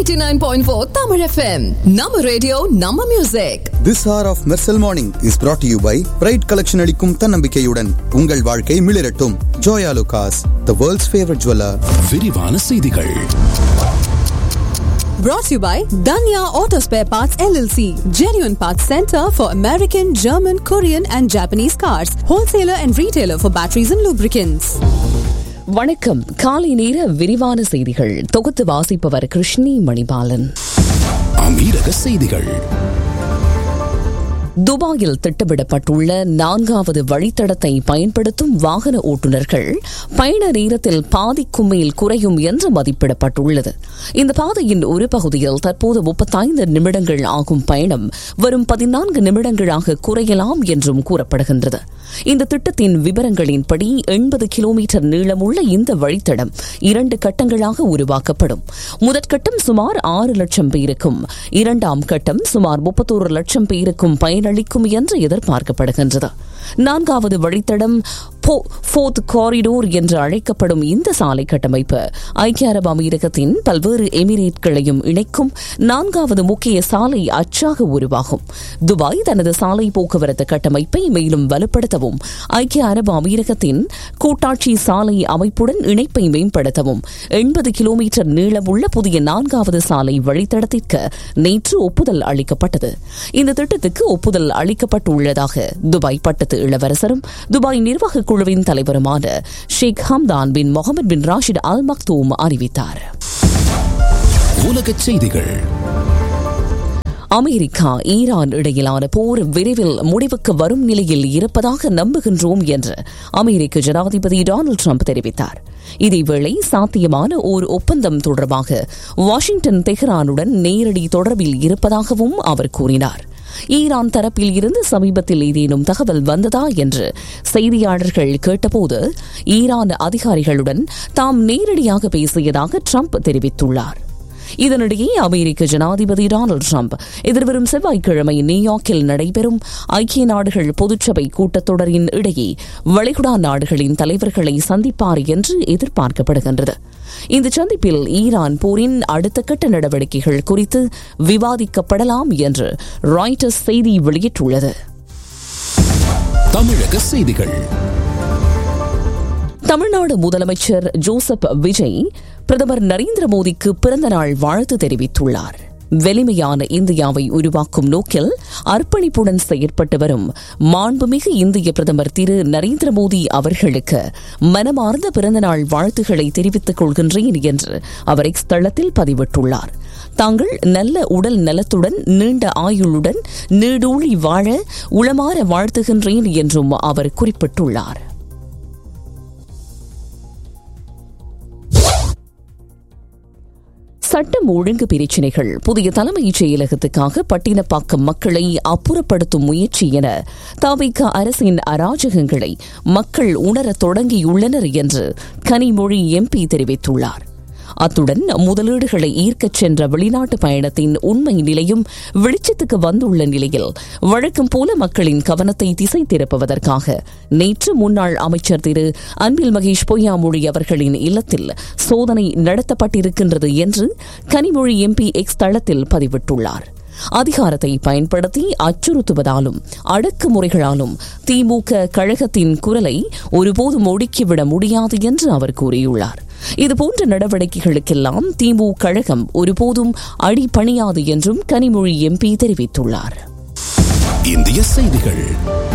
89.4 Tamil FM. நம்ம radio நம்ம music This hour of Mersal Morning is brought to you by Pride Collection அளிக்கும் தன்னம்பிக்கையுடன் உங்கள் வாழ்க்கை மிளிரட்டும் Joya லுகாஸ் the world's favorite jeweler விரிவான செய்திகள் brought to you by Danya Auto Spare Parts LLC. Genuine Parts Center for American, German, Korean and Japanese cars. Wholesaler and retailer for batteries and lubricants. வணக்கம் காலை நேர விரிவான செய்திகள் தொகுத்து வாசிப்பவர் கிருஷ்ணி மணிபாலன் அமீரக செய்திகள் துபாயில் திட்டமிடப்பட்டுள்ள நான்காவது வழித்தடத்தை பயன்படுத்தும் வாகன ஓட்டுநர்கள் பயண நேரத்தில் பாதிக்கும் மேல் குறையும் என்று மதிப்பிடப்பட்டுள்ளது இந்த பாதையின் ஒரு பகுதியில் தற்போது முப்பத்தைந்து நிமிடங்கள் ஆகும் பயணம் வரும் பதினான்கு நிமிடங்களாக குறையலாம் என்றும் கூறப்படுகின்றது இந்த திட்டத்தின் விவரங்களின்படி எண்பது கிலோமீட்டர் நீளமுள்ள இந்த வழித்தடம் இரண்டு கட்டங்களாக உருவாக்கப்படும் முதற்கட்டம் சுமார் ஆறு லட்சம் பேருக்கும் இரண்டாம் கட்டம் சுமார் முப்பத்தோரு லட்சம் பேருக்கும் பயனளிக்கும் என்று எதிர்பார்க்கப்படுகின்றது நான்காவது வழித்தடம் ஃபோர்த் காரிடோர் என்று அழைக்கப்படும் இந்த சாலை கட்டமைப்பு ஐக்கிய அரபு அமீரகத்தின் பல்வேறு எமிரேட்களையும் இணைக்கும் நான்காவது முக்கிய சாலை அச்சாக உருவாகும் துபாய் தனது சாலை போக்குவரத்து கட்டமைப்பை மேலும் வலுப்படுத்தவும் ஐக்கிய அரபு அமீரகத்தின் கூட்டாட்சி சாலை அமைப்புடன் இணைப்பை மேம்படுத்தவும் எண்பது கிலோமீட்டர் நீளமுள்ள புதிய நான்காவது சாலை வழித்தடத்திற்கு நேற்று ஒப்புதல் அளிக்கப்பட்டது இந்த திட்டத்துக்கு ஒப்புதல் அளிக்கப்பட்டுள்ளதாக துபாய் பட்டத்து இளவரசரும் துபாய் நிர்வாக குழுவின் தலைவருமான ஷேக் ஹம்தான் பின் முகமது பின் ராஷித் அல் மக்தூம் அறிவித்தார் உலக செய்திகள் அமெரிக்கா ஈரான் இடையிலான போர் விரைவில் முடிவுக்கு வரும் நிலையில் இருப்பதாக நம்புகின்றோம் என்று அமெரிக்க ஜனாதிபதி டொனால்டு ட்ரம்ப் தெரிவித்தார் இதேவேளை சாத்தியமான ஓர் ஒப்பந்தம் தொடர்பாக வாஷிங்டன் தெஹ்ரானுடன் நேரடி தொடர்பில் இருப்பதாகவும் அவர் கூறினார் ஈரான் தரப்பில் இருந்து சமீபத்தில் ஏதேனும் தகவல் வந்ததா என்று செய்தியாளர்கள் கேட்டபோது ஈரான் அதிகாரிகளுடன் தாம் நேரடியாக பேசியதாக ட்ரம்ப் தெரிவித்துள்ளார் இதனிடையே அமெரிக்க ஜனாதிபதி டொனால்டு ட்ரம்ப் எதிர்வரும் செவ்வாய்க்கிழமை நியூயார்க்கில் நடைபெறும் ஐக்கிய நாடுகள் பொதுச்சபை கூட்டத்தொடரின் இடையே வளைகுடா நாடுகளின் தலைவர்களை சந்திப்பார் என்று எதிர்பார்க்கப்படுகின்றது இந்த சந்திப்பில் ஈரான் போரின் அடுத்த கட்ட நடவடிக்கைகள் குறித்து விவாதிக்கப்படலாம் என்று ராய்டர்ஸ் செய்தி வெளியிட்டுள்ளது தமிழக செய்திகள் தமிழ்நாடு முதலமைச்சர் ஜோசப் விஜய் பிரதமர் நரேந்திர மோடிக்கு பிறந்தநாள் வாழ்த்து தெரிவித்துள்ளார் வலிமையான இந்தியாவை உருவாக்கும் நோக்கில் அர்ப்பணிப்புடன் செயற்பட்டு வரும் மாண்புமிகு இந்திய பிரதமர் திரு நரேந்திர மோடி அவர்களுக்கு மனமார்ந்த பிறந்தநாள் வாழ்த்துக்களை தெரிவித்துக் கொள்கின்றேன் என்று அவர் எக்ஸ் தளத்தில் பதிவிட்டுள்ளார் தாங்கள் நல்ல உடல் நலத்துடன் நீண்ட ஆயுளுடன் நீடூழி வாழ உளமாற வாழ்த்துகின்றேன் என்றும் அவர் குறிப்பிட்டுள்ளார் சட்டம் ஒழுங்கு பிரச்சினைகள் புதிய தலைமைச் செயலகத்துக்காக பட்டினப்பாக்கம் மக்களை அப்புறப்படுத்தும் முயற்சி என தாவிக அரசின் அராஜகங்களை மக்கள் உணரத் தொடங்கியுள்ளனர் என்று கனிமொழி எம்பி தெரிவித்துள்ளார் அத்துடன் முதலீடுகளை ஈர்க்கச் சென்ற வெளிநாட்டு பயணத்தின் உண்மை நிலையும் வெளிச்சத்துக்கு வந்துள்ள நிலையில் வழக்கம் போல மக்களின் கவனத்தை திசை திருப்புவதற்காக நேற்று முன்னாள் அமைச்சர் திரு அன்பில் மகேஷ் பொய்யாமொழி அவர்களின் இல்லத்தில் சோதனை நடத்தப்பட்டிருக்கின்றது என்று கனிமொழி எம்பி எக்ஸ் தளத்தில் பதிவிட்டுள்ளார் அதிகாரத்தை பயன்படுத்தி அச்சுறுத்துவதாலும் அடக்குமுறைகளாலும் திமுக கழகத்தின் குரலை ஒருபோதும் ஒடுக்கிவிட முடியாது என்று அவர் கூறியுள்ளார் இதுபோன்ற நடவடிக்கைகளுக்கெல்லாம் திமுக கழகம் ஒருபோதும் அடிபணியாது என்றும் கனிமொழி எம்பி தெரிவித்துள்ளார் இந்திய செய்திகள்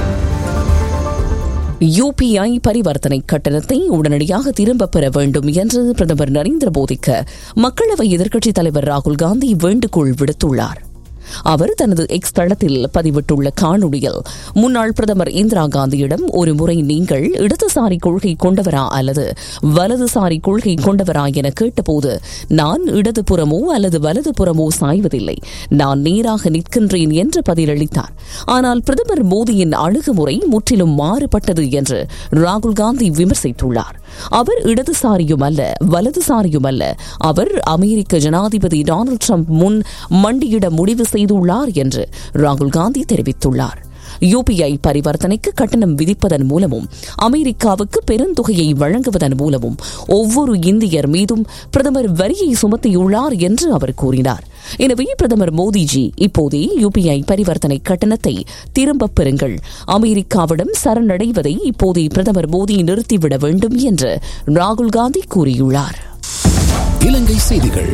யுபிஐ பரிவர்த்தனை கட்டணத்தை உடனடியாக திரும்பப் பெற வேண்டும் என்று பிரதமர் நரேந்திர மோடிக்கு மக்களவை எதிர்க்கட்சித் தலைவர் ராகுல் காந்தி வேண்டுகோள் விடுத்துள்ளார் அவர் தனது எக்ஸ் தளத்தில் பதிவிட்டுள்ள காணொலியில் முன்னாள் பிரதமர் இந்திரா காந்தியிடம் ஒரு முறை நீங்கள் இடதுசாரி கொள்கை கொண்டவரா அல்லது வலதுசாரி கொள்கை கொண்டவரா என கேட்டபோது நான் இடதுபுறமோ அல்லது வலதுபுறமோ சாய்வதில்லை நான் நேராக நிற்கின்றேன் என்று பதிலளித்தார் ஆனால் பிரதமர் மோடியின் அணுகுமுறை முற்றிலும் மாறுபட்டது என்று ராகுல் காந்தி விமர்சித்துள்ளார் அவர் இடதுசாரியும் அல்ல வலதுசாரியும் அல்ல அவர் அமெரிக்க ஜனாதிபதி டொனால்டு ட்ரம்ப் முன் மண்டியிட முடிவு செய்துள்ளார் என்று ராகுல் காந்தி தெரிவித்துள்ளார் யுபிஐ பரிவர்த்தனைக்கு கட்டணம் விதிப்பதன் மூலமும் அமெரிக்காவுக்கு பெருந்தொகையை வழங்குவதன் மூலமும் ஒவ்வொரு இந்தியர் மீதும் பிரதமர் வரியை சுமத்தியுள்ளார் என்று அவர் கூறினார் எனவே பிரதமர் மோடிஜி இப்போதே யுபிஐ பரிவர்த்தனை கட்டணத்தை திரும்பப் பெறுங்கள் அமெரிக்காவிடம் சரணடைவதை இப்போதே பிரதமர் மோடி நிறுத்திவிட வேண்டும் என்று ராகுல் காந்தி கூறியுள்ளார் இலங்கை செய்திகள்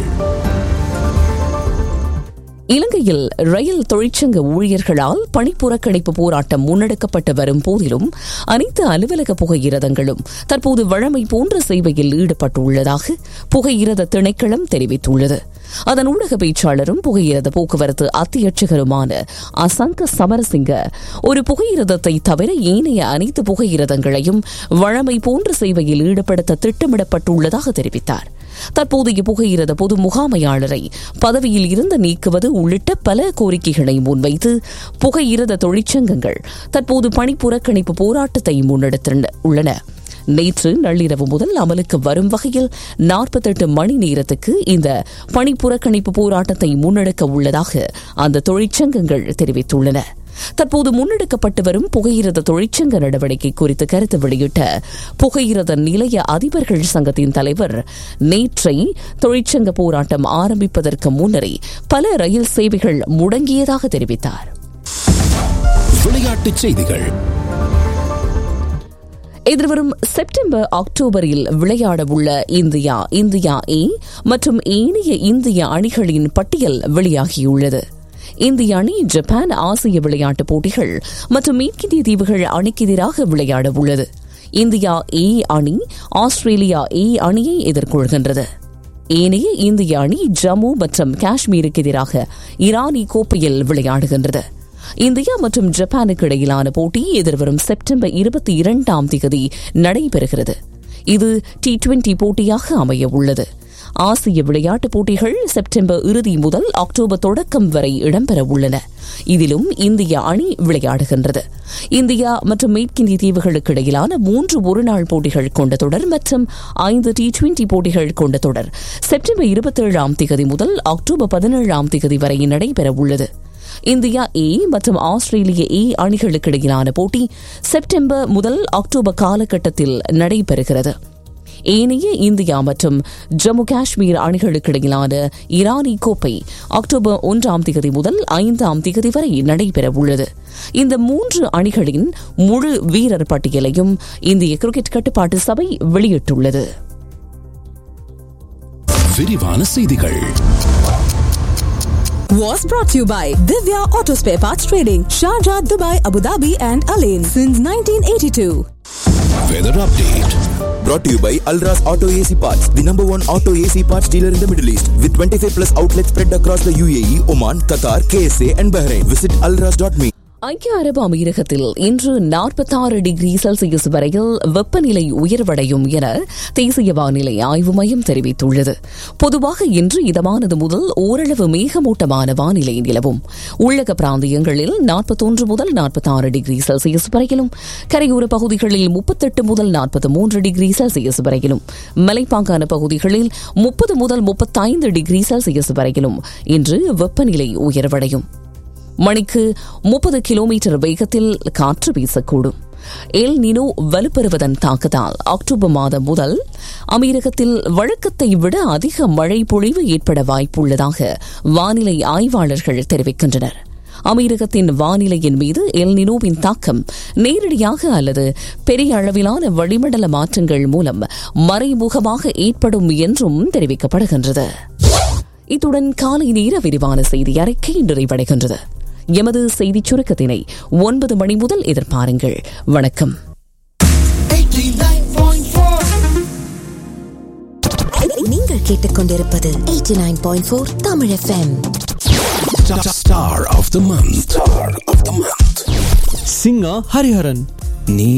இலங்கையில் ரயில் தொழிற்சங்க ஊழியர்களால் பணிப்புறக்கணிப்பு போராட்டம் முன்னெடுக்கப்பட்டு வரும் போதிலும் அனைத்து அலுவலக புகையிரதங்களும் தற்போது வழமை போன்ற சேவையில் ஈடுபட்டுள்ளதாக புகையிரத திணைக்களம் தெரிவித்துள்ளது அதன் ஊடக பேச்சாளரும் புகையிரத போக்குவரத்து அத்தியட்சகருமான அசங்க சமரசிங்க ஒரு புகையிரதத்தை தவிர ஏனைய அனைத்து புகையிரதங்களையும் வழமை போன்ற சேவையில் ஈடுபடுத்த திட்டமிடப்பட்டுள்ளதாக தெரிவித்தார் தற்போதைய புகையிரத பொது முகாமையாளரை பதவியில் இருந்து நீக்குவது உள்ளிட்ட பல கோரிக்கைகளை முன்வைத்து புகையிரத தொழிற்சங்கங்கள் தற்போது பணிப்புறக்கணிப்பு போராட்டத்தை முன்னெடுத்துள்ளன நேற்று நள்ளிரவு முதல் அமலுக்கு வரும் வகையில் நாற்பத்தெட்டு மணி நேரத்துக்கு இந்த பணிப்புறக்கணிப்பு போராட்டத்தை முன்னெடுக்க உள்ளதாக அந்த தொழிற்சங்கங்கள் தெரிவித்துள்ளன தற்போது முன்னெடுக்கப்பட்டு வரும் புகையிரத தொழிற்சங்க நடவடிக்கை குறித்து கருத்து வெளியிட்ட புகையிரத நிலைய அதிபர்கள் சங்கத்தின் தலைவர் நேற்றை தொழிற்சங்க போராட்டம் ஆரம்பிப்பதற்கு முன்னரே பல ரயில் சேவைகள் முடங்கியதாக தெரிவித்தார் விளையாட்டுச் செய்திகள் எதிர்வரும் செப்டம்பர் அக்டோபரில் விளையாடவுள்ள இந்தியா இந்தியா ஏ மற்றும் ஏனைய இந்திய அணிகளின் பட்டியல் வெளியாகியுள்ளது இந்திய அணி ஜப்பான் ஆசிய விளையாட்டுப் போட்டிகள் மற்றும் மேற்கிந்திய தீவுகள் அணிக்கு எதிராக விளையாட உள்ளது இந்தியா ஏ அணி ஆஸ்திரேலியா ஏ அணியை எதிர்கொள்கின்றது ஏனைய இந்திய அணி ஜம்மு மற்றும் காஷ்மீருக்கு எதிராக ஈரானி கோப்பையில் விளையாடுகின்றது இந்தியா மற்றும் ஜப்பானுக்கு இடையிலான போட்டி எதிர்வரும் செப்டம்பர் இருபத்தி இரண்டாம் தேதி நடைபெறுகிறது இது டி டுவெண்டி போட்டியாக அமைய உள்ளது ஆசிய விளையாட்டுப் போட்டிகள் செப்டம்பர் இறுதி முதல் அக்டோபர் தொடக்கம் வரை இடம்பெற உள்ளன இதிலும் இந்திய அணி விளையாடுகின்றது இந்தியா மற்றும் மேற்கிந்திய தீவுகளுக்கு இடையிலான மூன்று ஒருநாள் போட்டிகள் கொண்ட தொடர் மற்றும் ஐந்து டி டுவெண்டி போட்டிகள் கொண்ட தொடர் செப்டம்பர் இருபத்தேழாம் தேதி முதல் அக்டோபர் பதினேழாம் தேதி வரை நடைபெற உள்ளது இந்தியா ஏ மற்றும் ஆஸ்திரேலிய ஏ அணிகளுக்கு இடையிலான போட்டி செப்டம்பர் முதல் அக்டோபர் காலகட்டத்தில் நடைபெறுகிறது ஏனைய இந்தியா மற்றும் ஜம்மு காஷ்மீர் அணிகளுக்கு இடையிலான ஈரானி கோப்பை அக்டோபர் ஒன்றாம் தேதி முதல் ஐந்தாம் தேதி வரை நடைபெற உள்ளது இந்த மூன்று அணிகளின் முழு வீரர் பட்டியலையும் இந்திய கிரிக்கெட் கட்டுப்பாட்டு சபை வெளியிட்டுள்ளது விரிவான செய்திகள் Was brought to you by Divya Auto Spare Parts Trading, Sharjah, Dubai, Abu Dhabi, and Alain since 1982. Weather update Brought to you by Alras Auto AC Parts, the number one auto AC parts dealer in the Middle East, with 25 plus outlets spread across the UAE, Oman, Qatar, KSA, and Bahrain. Visit alras.me. ஐக்கிய அரபு அமீரகத்தில் இன்று நாற்பத்தாறு degree Celsius வரையில் வெப்பநிலை உயர்வடையும் என தேசிய வானிலை ஆய்வு மையம் தெரிவித்துள்ளது பொதுவாக இன்று இதமானது முதல் ஓரளவு மேகமூட்டமான வானிலை நிலவும் உள்ளக பிராந்தியங்களில் நாற்பத்தொன்று முதல் நாற்பத்தாறு டிகிரி செல்சியஸ் வரையிலும் கரையோர பகுதிகளில் முப்பத்தெட்டு முதல் நாற்பத்தி மூன்று டிகிரி செல்சியஸ் வரையிலும் மலைப்பாங்கான பகுதிகளில் முப்பது முதல் முப்பத்தைந்து டிகிரி செல்சியஸ் வரையிலும் இன்று வெப்பநிலை உயர்வடையும் மணிக்கு முப்பது கிலோமீட்டர் வேகத்தில் காற்று வீசக்கூடும் எல் நினோ வலுப்பெறுவதன் தாக்கத்தால் அக்டோபர் மாதம் முதல் அமீரகத்தில் வழக்கத்தை விட அதிக மழை பொழிவு ஏற்பட வாய்ப்புள்ளதாக வானிலை ஆய்வாளர்கள் தெரிவிக்கின்றனர் அமீரகத்தின் வானிலையின் மீது எல் நினோவின் தாக்கம் நேரடியாக அல்லது பெரிய அளவிலான வளிமண்டல மாற்றங்கள் மூலம் மறைமுகமாக ஏற்படும் என்றும் தெரிவிக்கப்படுகின்றது இத்துடன் காலை நேர விரிவான செய்தி அறிக்கை நிறைவடைகின்றது எமது செய்திச் சுருக்கத்தினை ஒன்பது மணி முதல் எதிர்பாருங்கள் வணக்கம் நீங்கள் கேட்டுக்கொண்டிருப்பது 89.4 Tamil FM Star of the month. Star of the month. singer Hariharan. நீ